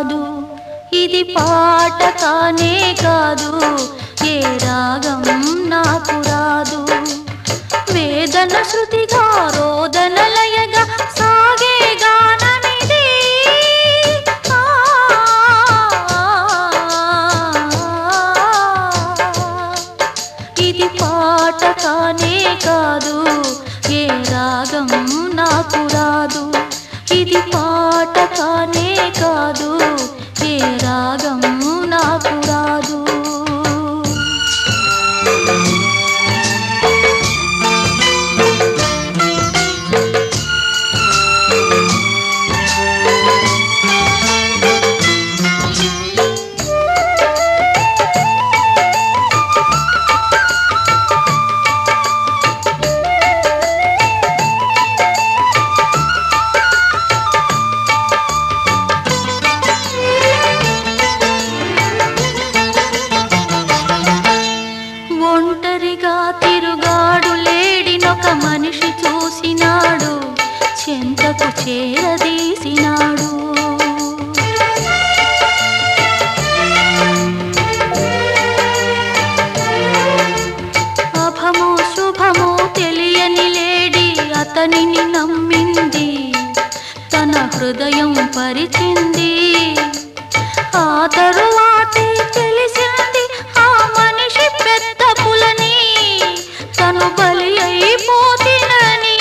కాదు ఇది పాట కానే కాదు ఏ రాగం నాకు రాదు వేదన శృతిగా రోదన లయగా సాగే గానమిది ఆ, ఇది పాట కానే కాదు ఏ రాగం నాకు రాదు ఇది పాట కానే కాదు ఏ రాగం నాకు రాదు ఒంటరిగా తిరుగాడు లేడినొక మనిషి చూసినాడు చెంతకు చేరదీసినాడు అభమో శుభమో తెలియని లేడి అతనిని నమ్మింది తన హృదయం పరిచింది ఆ తరువాతే తెలిసింది ఆ మనిషి పెద్ద పులని తను బలి అయిపోతినని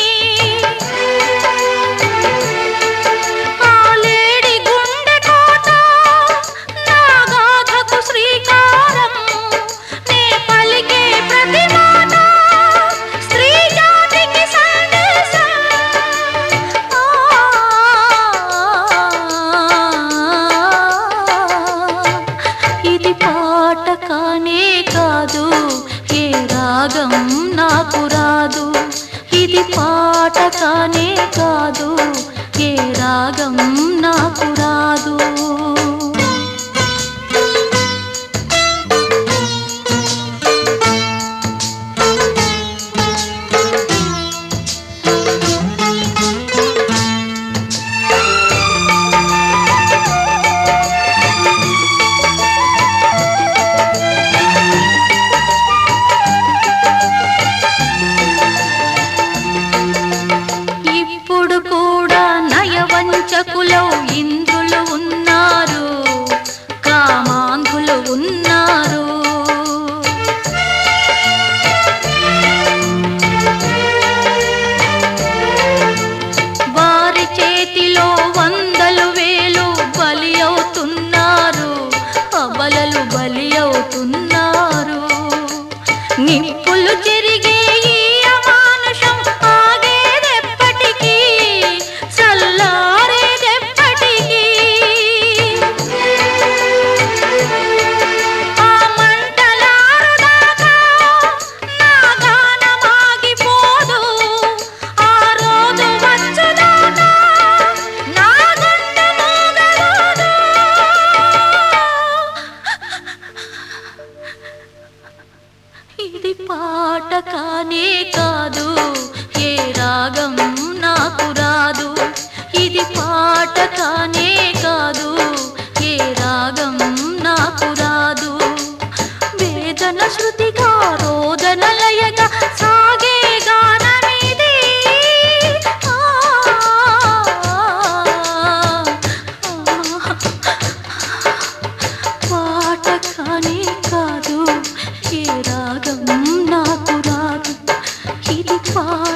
ఆ లేడి గుండె కోట నా గాథకు శ్రీకారం నే పలికే ప్రతి మాట స్త్రీ జాతికి సందేశం ఇది పాట కానే కాదు ఏ రాగం నాకు రాదు ఇది పాట కానే కాదు ఏ రాగం నాకు రాదు ఇప్పుడు కూడా నయవంచకులో ఇంద్రులు ఉన్నారు కామాంధులు ఉన్నారు వారి చేతిలో వందలు వేలు బలి అవుతున్నారు అబలలు బలి అవుతున్నారు నిప్పులు చెరిగే ఈ అమానుషం ఆగేదెప్పటికీ చల్లారేదెప్పటికీ ఆ మంటలారుదాకా నా గానమాగిపోదు ఆ రోజు వచ్చుదాకా నా గుండె మోగరాదు ఇది పాట కానే కాదు ఏ రాగం నాకు రాదు ఇది పాట కానే కాదు ఏ రాగం నాకు రాదు వేదన శృతిగా రోదన లయగా సాగే గానమిది ఆ, పాట కానే కాదు ఏ రాగం నాకు రాదు ఇది పాట